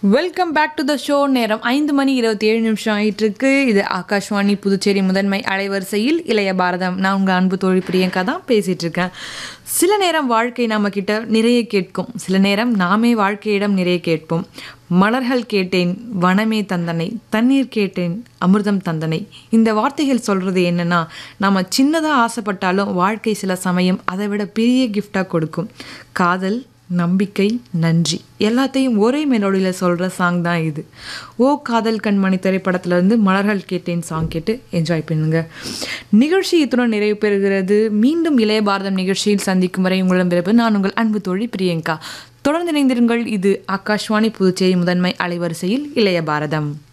welcome back to the show நேரம் ஐந்து மணி இருபத்தி ஏழு நிமிஷம் ஆயிட்டு இருக்கு இது ஆகாஷ்வாணி புதுச்சேரி முதன்மை அலைவரிசையில் இளைய பாரதம் நான் உங்கள் அன்பு தோழி பிரியங்கா தான் பேசிட்டு இருக்கேன் சில நேரம் வாழ்க்கை நம்ம கிட்ட நிறைய கேட்கும் சில நேரம் நாமே வாழ்க்கையிடம் நிறைய கேட்போம் மலர்கள் கேட்டேன் வனமே தந்தனை தண்ணீர் கேட்டேன் அமிர்தம் தந்தனை இந்த வார்த்தைகள் சொல்றது என்னன்னா நாம சின்னதாக ஆசைப்பட்டாலும் வாழ்க்கை சில சமயம் அதை விட பெரிய கிஃப்டாக கொடுக்கும் காதல் நம்பிக்கை நன்றி எல்லாத்தையும் ஒரே மெலோடியில் சொல்கிற சாங் தான் இது ஓ காதல் கண்மணி திரைப்படத்திலேருந்து மலர்கள் கேட்டேன் சாங் கேட்டு என்ஜாய் பண்ணுங்க நிகழ்ச்சி இத்துடன் நிறைவு பெறுகிறது மீண்டும் இளைய பாரதம் நிகழ்ச்சியில் சந்திக்கும் வரை உங்களிடம் பிறப்பு நான் உங்கள் அன்பு தோழி பிரியங்கா தொடர்ந்து இணைந்திருங்கள் இது ஆகாஷ்வாணி புதுச்சேரி முதன்மை அலைவரிசையில் இளைய பாரதம்